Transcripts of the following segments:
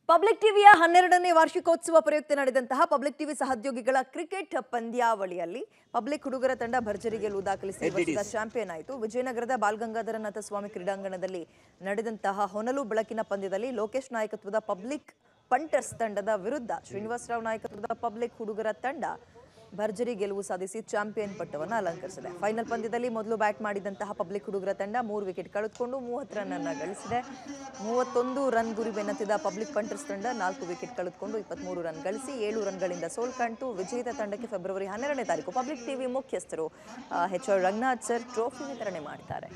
public ಟಿವಿಯ ಹನ್ನೆರಡನೇ ವಾರ್ಷಿಕೋತ್ಸವ ಪ್ರಯುಕ್ತ ನಡೆದಂತಹ ಪಬ್ಲಿಕ್ ಟಿವಿ ಸಹೋದ್ಯೋಗಿಗಳ ಕ್ರಿಕೆಟ್ ಪಂದ್ಯಾವಳಿಯಲ್ಲಿ ಪಬ್ಲಿಕ್ ಹುಡುಗರ ತಂಡ ಭರ್ಜರಿ ಗೆಲುವು ದಾಖಲಿಸಿ ಈ ವರ್ಷದ ಚಾಂಪಿಯನ್ ಆಯಿತು ವಿಜಯನಗರದ ಬಾಲ್ಗಂಗಾಧರನಾಥ ಸ್ವಾಮಿ ಕ್ರೀಡಾಂಗಣದಲ್ಲಿ ನಡೆದಂತಹ ಹೊನಲು ಬೆಳಕಿನ ಪಂದ್ಯದಲ್ಲಿ ಲೋಕೇಶ್ ನಾಯಕತ್ವದ ಪಬ್ಲಿಕ್ ಪಂಟರ್ಸ್ ತಂಡದ ವಿರುದ್ಧ ಶ್ರೀನಿವಾಸರಾವ್ ನಾಯಕತ್ವದ ಪಬ್ಲಿಕ್ ಹುಡುಗರ ತಂಡ ಭರ್ಜರಿ ಗೆಲುವು ಸಾಧಿಸಿ ಚಾಂಪಿಯನ್ ಪಟ್ಟವನ್ನು ಅಲಂಕರಿಸಿದೆ ಫೈನಲ್ ಪಂದ್ಯದಲ್ಲಿ ಮೊದಲು ಬ್ಯಾಟ್ ಮಾಡಿದಂತಹ ಪಬ್ಲಿಕ್ ಹುಡುಗರ ತಂಡ ಮೂರು ವಿಕೆಟ್ ಕಳೆದುಕೊಂಡು ಮೂವತ್ತು ರನ್ ಅನ್ನ ಗಳಿಸಿದೆ ಮೂವತ್ತೊಂದು ರನ್ ಗುರಿ ಬೆನ್ನತ್ತಿದ ಪಬ್ಲಿಕ್ ಪಂಟರ್ಸ್ ತಂಡ ನಾಲ್ಕು ವಿಕೆಟ್ ಕಳೆದುಕೊಂಡು ಇಪ್ಪತ್ಮೂರು ರನ್ ಗಳಿಸಿ ಏಳು ರನ್ಗಳಿಂದ ಸೋಲ್ ಕಾಣ್ತು ವಿಜೇತ ತಂಡಕ್ಕೆ ಫೆಬ್ರವರಿ ಹನ್ನೆರಡನೇ ತಾರೀಕು ಪಬ್ಲಿಕ್ ಟಿವಿ ಮುಖ್ಯಸ್ಥರು H R Ranganath sir trophy ವಿತರಣೆ ಮಾಡ್ತಾರೆ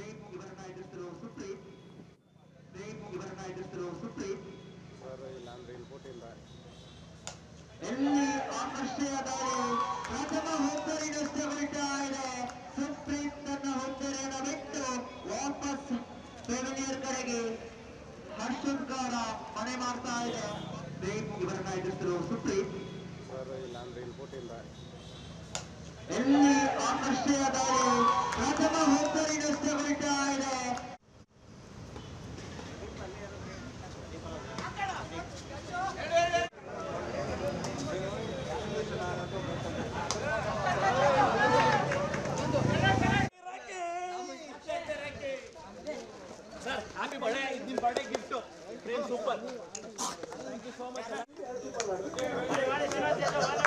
ಎಲ್ಲಿ ಆಶ್ರಯದಲ್ಲಿ ಪ್ರಥಮ ಹುದ್ದರಿನಷ್ಟೇ ಹೊರಟ ಇದೆ ಸುಪ್ರೀತ್ ತನ್ನ ಹುದ್ದರಿಯನ್ನು ಬಿಟ್ಟು ವಾಪಸ್ ಪೆವಿಲಿಯರ್ ಕಡೆಗೆ ಹರ್ಷೋದ್ಗಾರ ಮನೆ ಮಾಡ್ತಾ ಇದೆ ಪ್ರೇಮ್ ಇವರನ್ನ ಎದುರಿಸಿದ್ರು ಸುಪ್ರೀತ್ ಎಲ್ಲಿ ಆಶ್ರಯದಲ್ಲಿ ಪ್ರಥಮ ಹುದ್ದರಿನಷ್ಟೇ ಹೊರಟ ಇದೆ ಸರ್ ಹ್ಯಾಪಿ ಬರ್ಡೇ ಇದು ನಿಮ್ಮ birthday gift Prem super thank you so much